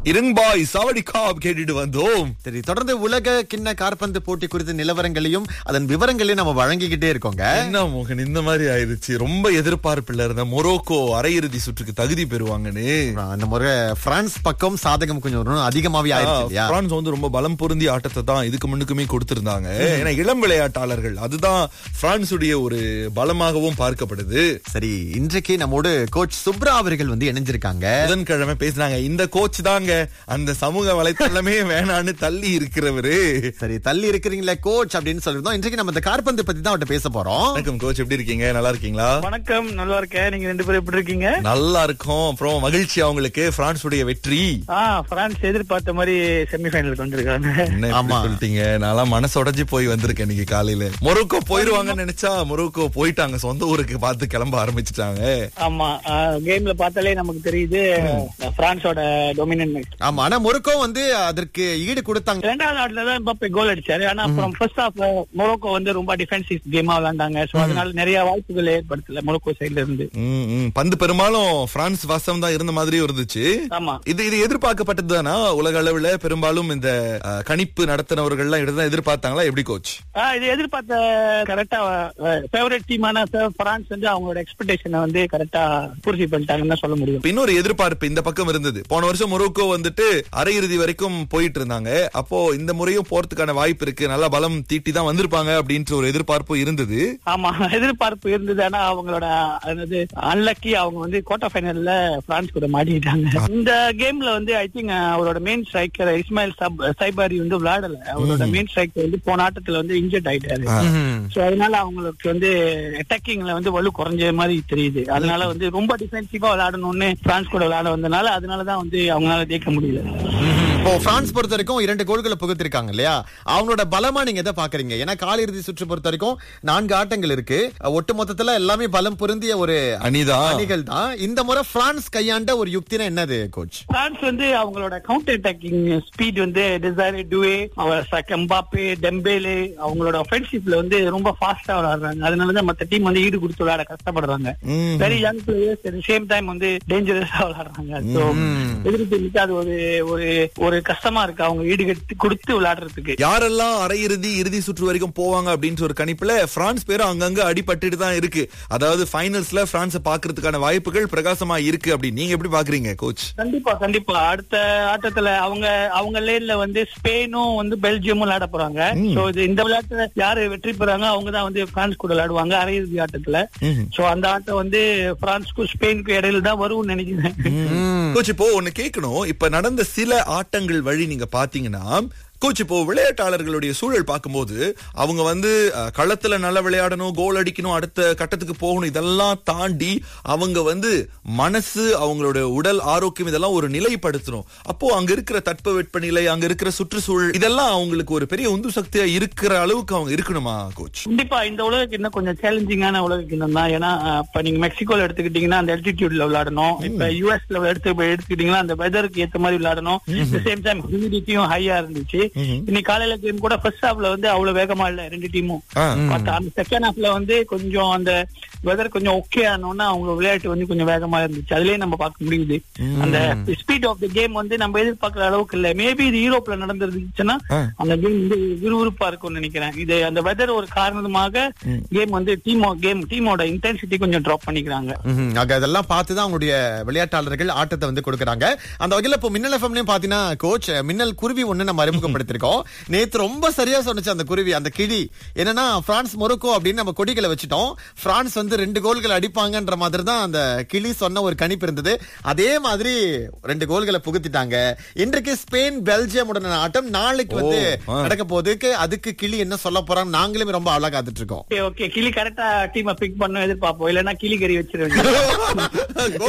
இருங்பாய் சாவடி காப் கேட்டுட்டு வந்தோம் சரி தொடர்ந்து உலக கிண்ண காற்பந்து போட்டி குறித்த நிலவரங்களையும் அதன் விவரங்களையும் நம்ம வழங்கிக்கிட்டே இருக்கோங்க என்ன மோகன் இந்த மாதிரி ஆயிருச்சு ரொம்ப எதிர்பார்ப்புல இருந்த மொரோக்கோ அரையிறுதி சுற்றுக்கு தகுதி பெறுவாங்கன்னு அந்த முறை பிரான்ஸ் பக்கம் சாதகம் கொஞ்சம் ஒரு அதிகமாவே ஆயிடுச்சு இல்லையா பிரான்ஸ் வந்து ரொம்ப பலம் பொருந்திய ஆட்டத்தை தான் இதுக்கு முன்னுக்குமே கொடுத்திருந்தாங்க ஏன்னா இளம் விளையாட்டாளர்கள் அதுதான் பிரான்சுடைய ஒரு பலமாகவும் பார்க்கப்படுது சரி இன்றைக்கு நம்மோடு கோச் சுப்ரா அவர்கள் வந்து இணைஞ்சிருக்காங்க புதன்கிழமை பேசினாங்க இந்த கோச் தாங்க அந்த சமூக வலைத்தளமே வேணான்னு தள்ளி இருக்கிறவரு சரி தள்ளி இருக்கிறீங்களே கோச் அப்படின்னு சொல்லிருந்தோம் இன்றைக்கு நம்ம இந்த காற்பந்து பத்தி தான் அவர்கிட்ட பேச போறோம் வணக்கம் கோச் எப்படி இருக்கீங்க நல்லா இருக்கீங்களா வணக்கம் நல்லா இருக்கேன் நீங்க ரெண்டு பேரும் எப்படி இருக்கீங்க நல்லா இருக்கும் அப்புறம் மகிழ்ச்சி அவங்களுக்கு பிரான்சுடைய வெற்றி ஆ பிரான்ஸ் எதிர்பார்த்த மாதிரி செமிஃபைனலுக்கு வந்திருக்காங்க என்ன இப்படி ஆமா. சொல்லிட்டீங்க நான்லாம் மனசு உடைஞ்சு போய் வந்திருக்கேன் இன்னைக்கு காலையில மொரோக்கோ போயிருவாங்கன்னு நினைச்சா மொரோக்கோ போயிட்டாங்க சொந்த ஊருக்கு பார்த்து கிளம்ப ஆரம்பிச்சுட்டாங்க ஆமா கேம்ல பார்த்தாலே நமக்கு தெரியுது பிரான்ஸோட டொமினன்ட் ஆமா ஆனா மொரோக்கோ வந்து அதற்கு ஈடு கொடுத்தாங்க இரண்டாவது ஆட்ல தான் எம்பாப்பே கோல் அடிச்சாரு ஆனா அப்புறம் ஃபர்ஸ்ட் ஹாஃப் மொரோக்கோ வந்து ரொம்ப டிஃபென்சிவ் கேமா விளையாண்டாங்க சோ அதனால நிறைய வாய்ப்புகள் ஏற்படுத்தல மொரோக்கோ சைடுல இருந்து ம், ம். பந்து பெரும்பாலும் பிரான்ஸ் வசம் தான் இருந்த மாதிரியும் இருந்துச்சு ஆமா இது இது எதிர்பார்க்கப்பட்டது தானா உலக அளவுல பெரும்பாலும் இந்த அஹ், கணிப்பு நடத்தினவர்கள் எல்லாம் இதுதான் எதிர்பார்த்தாங்களா எப்படி கோச் ஆ, இது எதிர்பார்த்த கரெக்டா ஃபேவரட் டீமான பிரான்ஸ் வந்து அவங்களோட எக்ஸ்பெக்டேஷனை வந்து கரெக்டா பூர்த்தி பண்ணிட்டாங்கன்னு தான் சொல்ல முடியும் இப்ப இன்னொரு எதிர்பார்ப்பு இந்த பக்கம் இருந்தது போன வருஷம் மொரோக்கோ வந்துட்டு அரையிறுதி வரைக்கும் போயிட்டு இருந்தாங்க அப்போ இந்த முறையும் போறதுக்கான வாய்ப்பு இருக்கு நல்லா பலம் தீட்டி தான் வந்திருப்பாங்க அப்படின்ற ஒரு எதிர்பார்ப்பு இருந்தது ஆமா எதிர்பார்ப்பு இருந்தது ஆனா அவங்களோட அதாவது அன்லக்கி அவங்க வந்து குவார்டர் ஃபைனல்ல பிரான்ஸ் கூட மாட்டிக்கிட்டாங்க இந்த கேம்ல வந்து ஐ திங்க் அவரோட main striker Ismail Sabiri வந்து விளையாடல அவரோட மெயின் ஸ்ட்ரைக்கர் வந்து போன ஆட்டத்துல வந்து இன்ஜர்ட் ஆயிட்டாரு ம்ஹும். சோ அதனால அவங்களுக்கு வந்து அட்டாக்கிங்ல வந்து வலு குறைஞ்ச மாதிரி தெரியுது அதனால வந்து ரொம்ப டிஃபென்சிவா விளையாடணும்னு பிரான்ஸ் கூட விளையாட வந்தனால அதனாலதான் வந்து அவங்களால ஜெயிக்க முடியல ம்ஹும். இப்போ பிரான்ஸ் பொறுத்த வரைக்கும் இரண்டு கோல்களை புகுத்திருக்காங்க இல்லையா அவங்களோட பலமா நீங்க எதை பாக்குறீங்க ஏன்னா காலிறுதி சுற்று பொறுத்த வரைக்கும் நான்கு ஆட்டங்கள் இருக்கு ஒட்டு மொத்தத்துல எல்லாமே பலம் பொருந்திய ஒரு அணிதான் அணிகள் தான் இந்த முறை பிரான்ஸ் கையாண்ட ஒரு யுக்தினா என்னது கோச் பிரான்ஸ் வந்து அவங்களோட கவுண்டர் அட்டாக்கிங் ஸ்பீட் வந்து டிசைர் டுவே கம்பாப்பே டெம்பேலே அவங்களோட ஒஃபென்சிவ்ல வந்து ரொம்ப ஃபாஸ்டா விளையாடுறாங்க அதனாலதான் மத்த டீம் வந்து ஈடு கொடுத்து விளையாட கஷ்டப்படுறாங்க ம். Very young players at same time வந்து டேஞ்சரஸா விளையாடுறாங்க ஸோ எதிர்ப்பு டீமுக்கு அது ஒரு ஒரு ஒரு கஷ்டமா இருக்கு அவங்க ஈடு கட்டி கொடுத்து விளையாடுறதுக்கு யாரெல்லாம் அரையிறுதி இறுதி சுற்று வரைக்கும் போவாங்க அப்படின்ற ஒரு கணிப்புல பிரான்ஸ் பேரும் அங்கங்க அடிபட்டுட்டு தான் இருக்கு அதாவது ஃபைனல்ஸ்ல பிரான்ஸ பாக்குறதுக்கான வாய்ப்புகள் பிரகாசமா இருக்கு அப்படி நீங்க எப்படி பாக்குறீங்க கோச் கண்டிப்பா கண்டிப்பா அடுத்த ஆட்டத்துல அவங்க அவங்க லேன்ல வந்து ஸ்பெயினும் வந்து பெல்ஜியமும் விளையாட போறாங்க சோ இது இந்த விளையாட்டுல யாரு வெற்றி பெறாங்க அவங்க தான் வந்து பிரான்ஸ் கூட விளையாடுவாங்க அரையிறுதி ஆட்டத்துல சோ அந்த ஆட்டம் வந்து பிரான்ஸ்க்கும் ஸ்பெயினுக்கும் இடையில தான் வரும்னு நினைக்கிறேன் கோச் இப்போ ஒண்ணு கேட்கணும் இப்ப நடந்த சில ஆட்டங்கள் வழி நீங்க பாத்தீங்கன்னா கோச் இப்போ விளையாட்டாளர்களுடைய சூழல் பார்க்கும்போது அவங்க வந்து அஹ், களத்துல நல்லா விளையாடணும் கோல் அடிக்கணும் அடுத்த கட்டத்துக்கு போகணும் இதெல்லாம் தாண்டி அவங்க வந்து மனசு அவங்களோட உடல் ஆரோக்கியம் இதெல்லாம் ஒரு நிலைப்படுத்தணும் அப்போ அங்க இருக்கிற தட்பவெட்பநிலை அங்க இருக்கிற சுற்றுச்சூழல் இதெல்லாம் அவங்களுக்கு ஒரு பெரிய உந்து சக்தியா இருக்கிற அளவுக்கு அவங்க இருக்கணுமா கோச் கண்டிப்பா இந்த உலகக்கு இன்னும் கொஞ்சம் சேலஞ்சிங்கான உலக கிண்ணம் தான் ஏன்னா அஹ், இப்ப நீங்க மெக்சிகோல எடுத்துக்கிட்டீங்கன்னா அந்த altitudeல விளையாடணும் இப்ப யூஎஸ்ல எடுத்து இப்ப எடுத்துக்கிட்டீங்கன்னா அந்த வெதருக்கு ஏத்த மாதிரி விளையாடணும் சேம் டைம் ஹியூமிடிட்டியும் ஹையா இருந்துச்சு இன்னைக்கு காலையில கேம் கூட ஃபர்ஸ்ட் ஹாஃப்ல வந்து அவ்வளவு வேகமா இல்ல ரெண்டு டீமும் ஆ. பட் அந்த செகண்ட் ஹாஃப்ல வந்து கொஞ்சம் அந்த வெதர் கொஞ்சம் ஓகே ஆனோன்னா அவங்க விளையாட்டு வந்து கொஞ்சம் வேகமா இருந்துச்சு அதுலயே நம்ம பார்க்க முடியுது அந்த ஸ்பீட் ஆஃப் த கேம் வந்து நம்ம எதிர்பார்க்கிற அளவுக்கு இல்ல மேபி இது யூரோப்ல நடந்திருந்துச்சுன்னா ஆ. அந்த கேம் வந்து விறுவிறுப்பா இருக்கும்னு நினைக்கிறேன் இது அந்த வெதர் ஒரு காரணமாக கேம் வந்து டீமோ கேம் டீமோட இன்டென்சிட்டி கொஞ்சம் டிராப் பண்ணிக்கிறாங்க ம்ஹும். ஆக அதெல்லாம் பார்த்து தான் அவங்களுடைய விளையாட்டாளர்கள் ஆட்டத்தை வந்து கொடுக்கறாங்க அந்த வகையில இப்போ மின்னல் எஃப்எம்லயும் பாத்தீங்கன்னா கோச் மின்னல் குருவி ஒண்ணு நம்ம அறிமுகப்படுத்திருக்கோம் நேத்து ரொம்ப சரியா சொன்னுச்சு அந்த குருவி அந்த கிளி என்னன்னா பிரான்ஸ் மொரோக்கோ அப்படின்னு நம்ம கொடிகளை வச்சுட்டோம் பிரான்ஸ் வந்து ரெண்டு கோல்கள் அடிப்பாங்கன்ற மாதிரி தான் அந்த கிளி சொன்ன ஒரு கணிப்பு இருந்தது அதே மாதிரி ரெண்டு கோல்களை புகுத்திட்டாங்க இன்றைக்கு ஸ்பெயின் பெல்ஜியம் உடனான ஆட்டம் நாளைக்கு வந்து ஆ. நடக்க போகுதுக்கு அதுக்கு கிளி என்ன சொல்ல போறாங்க நாங்களுமே ரொம்ப அழகா காத்துட்டு இருக்கோம் ஓகே ஓகே கிளி கரெக்டா டீமை பிக் பண்ண எதிர்பார்ப்போம் இல்லன்னா கிளி கறி வச்சிருவேன்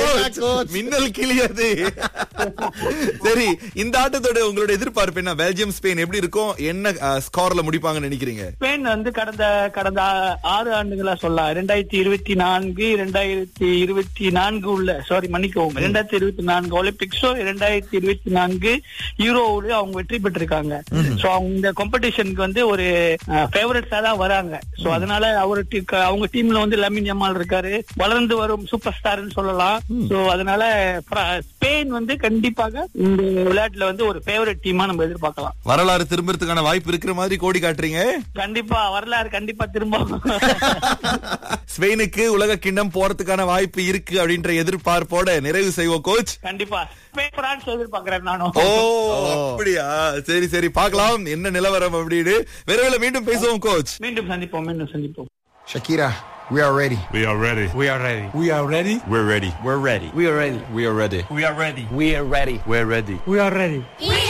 கோச், மின்னல் கிளியாது சரி இந்த ஆட்டத்தோட உங்களோட எதிர்பார்ப்பு என்ன பெல்ஜியம் ஸ்பெயின் எப்படி இருக்கும் என்ன ஸ்கோர்ல முடிப்பாங்கன்னு நினைக்கிறீங்க ஸ்பெயின் வந்து கடந்த கடந்த ஆ- ஆறு ஆண்டுகளா சொல்லலாம் ரெண்டாயிரத்தி இருபத்தி நான்கு ரெண்டாயிரத்தி இருபத்தி நான்கு உள்ள சாரி மன்னிக்கவும் ரெண்டாயிரத்தி இருபத்தி நான்கு ஒலிம்பிக்ஸோ ரெண்டாயிரத்தி இருபத்தி நான்கு யூரோவிலயும் அவங்க வெற்றி பெற்றிருக்காங்க சோ அவங்க இந்த காம்படிஷனுக்கு வந்து ஒரு ஃபேவரட்ஸா தான் வராங்க சோ அதனால அவரு டி- க- அவங்க டீம்ல வந்து லமின் யமால் இருக்காரு வளர்ந்து வரும் சூப்பர் ஸ்டார்னு சொல்லலாம் சோ அதனால ஃப்ரா- ஸ்பெயின் வந்து கண்டிப்பாக இந்த விளையாட்டுல வந்து ஒரு ஃபேவரட் டீமா நம்ம எதிர்பார்க்கலாம் வரலாறு திரும்புறதுக்கான வாய்ப்பு இருக்கிற மாதிரி கோடி காட்டுறீங்க கண்டிப்பா வரலாறு கண்டிப்பா திரும்ப ஸ்பெயினுக்கு உலக கிண்ணம் போறதுக்கான வாய்ப்பு இருக்கு அப்படின்ற எதிர்பார்ப்போட நிறைவு செய்வோம் கோச் கண்டிப்பா ஸ்பெயின் பிரான்ஸ் எதிர்பார்க்கிறேன் நானும் ஓ அப்படியா சரி சரி பார்க்கலாம் என்ன நிலவரம் அப்படின்னு விரைவில் மீண்டும் பேசுவோம் கோச் மீண்டும் சந்திப்போம் மீண்டும் சந்திப்போம் Shakira we are ready We are ready. We are ready. We are ready. We're ready. We're ready. We are ready. We are ready. We are ready. We are ready. We're ready. We are ready.